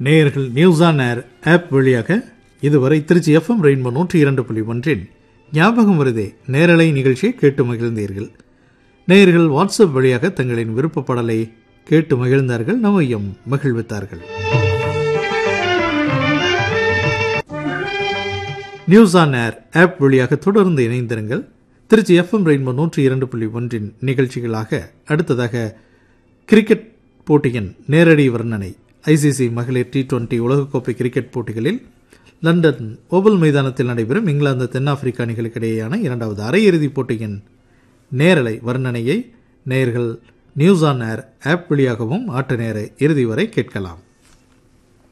நேயர்கள் news on Air app வழியாக இதுவரை திருச்சி எஃப்எம் ரெயின்போ நூற்றி இரண்டு புள்ளி ஒன்றின் ஞாபகம் வருதே நேரலை நிகழ்ச்சியை கேட்டு மகிழ்ந்தீர்கள் நேயர்கள் வாட்ஸ்அப் வழியாக தங்களின் விருப்ப பாடலை கேட்டு மகிழ்ந்தார்கள் நம்மையும் மகிழ்வித்தார்கள் நியூஸ் ஆன் ஏர் ஆப் வழியாக தொடர்ந்து இணைந்திருங்கள் திருச்சி எஃப்எம் ரெயின்போ நூற்றி இரண்டு புள்ளி ஒன்றின் நிகழ்ச்சிகளாக அடுத்ததாக கிரிக்கெட் போட்டியின் நேரடி வர்ணனை ஐசிசி மகளிர் டி டுவெண்டி உலகக்கோப்பை கிரிக்கெட் போட்டிகளில் லண்டன் ஓவல் மைதானத்தில் நடைபெறும் இங்கிலாந்து தென்னாப்பிரிக்க அணிகளுக்கு இடையேயான இரண்டாவது அரையிறுதிப் போட்டியின் நேரலை வர்ணனையை நேயர்கள் நியூஸ் ஆன் ஏர் ஆப் வழியாகவும் ஆட்ட நேர இறுதி வரை கேட்கலாம்